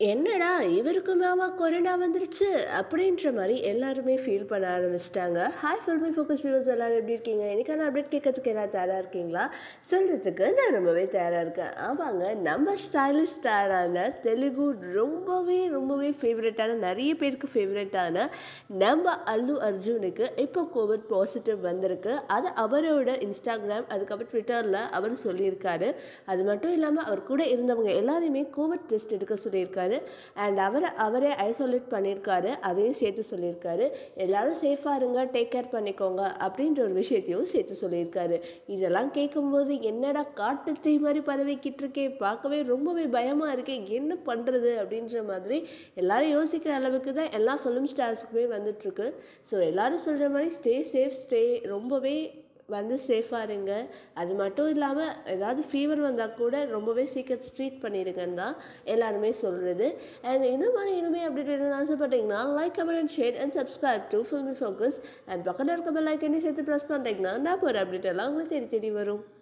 என்னடா இவருக்குமாவா கொரோனா வந்துருச்சு அப்படின்ற மாதிரி எல்லாருமே ஃபீல் பண்ண ஆரம்பிச்சிட்டாங்க ஹாய் ஃபில்மி ஃபோக்கஸ் வியூவர்ஸ் எல்லாரும் எப்படி இருக்கீங்க எனக்கான அப்டேட் கேட்கறதுக்கு எல்லாம் தயாராக இருக்கீங்களா சொல்கிறதுக்கு நான் ரொம்பவே தயாராக இருக்கேன் ஆமாங்க நம்ம ஸ்டைலிஷ் ஸ்டாரான தெலுங்கு ரொம்பவே ரொம்பவே ஃபேவரட்டான நிறைய பேருக்கு ஃபேவரட்டான நம்ம அல்லு அர்ஜுனுக்கு இப்போ கோவிட் பாசிட்டிவ் வந்திருக்கு அது அவரோட இன்ஸ்டாகிராம் அதுக்கப்புறம் ட்விட்டரில் அவர் சொல்லியிருக்காரு அது மட்டும் இல்லாமல் அவர் கூட இருந்தவங்க எல்லாரையுமே கோவிட் டெஸ்ட் எடுக்க சொல்லியிருக்காரு அண்ட் அவரை அவரே ஐசோலேட் பண்ணியிருக்காரு அதையும் சேர்த்து சொல்லியிருக்காரு எல்லாரும் சேஃபாக இருங்க டேக் கேர் பண்ணிக்கோங்க அப்படின்ற ஒரு விஷயத்தையும் சேர்த்து சொல்லியிருக்காரு இதெல்லாம் கேட்கும்போது என்னடா காட்டு தீ மாதிரி பரவிக்கிட்டு இருக்கே பார்க்கவே ரொம்பவே பயமாக இருக்கே என்ன பண்ணுறது அப்படின்ற மாதிரி எல்லாரும் யோசிக்கிற அளவுக்கு தான் எல்லா ஃபிலிம் ஸ்டார்ஸ்க்குமே வந்துட்டுருக்கு ஸோ எல்லாரும் சொல்கிற மாதிரி ஸ்டே சேஃப் ஸ்டே ரொம்பவே வந்து சேஃபாக இருங்க அது மட்டும் இல்லாமல் ஏதாவது ஃபீவர் வந்தால் கூட ரொம்பவே சீக்கிரம் ட்ரீட் பண்ணிடுங்கன்னு தான் எல்லாருமே சொல்கிறது அண்ட் இந்த மாதிரி இனிமேல் அப்டேட் வேணும்னு ஆசைப்பட்டீங்கன்னா like comment and share and subscribe to Filmi Focus and பக்கத்தில் இருக்க பெல் ஐக்கனே சேர்த்து ப்ரெஸ் பண்ணிட்டீங்கன்னா நான் ஒரு அப்டேட் எல்லாம் உங்களுக்கு தேடி தேடி வரும்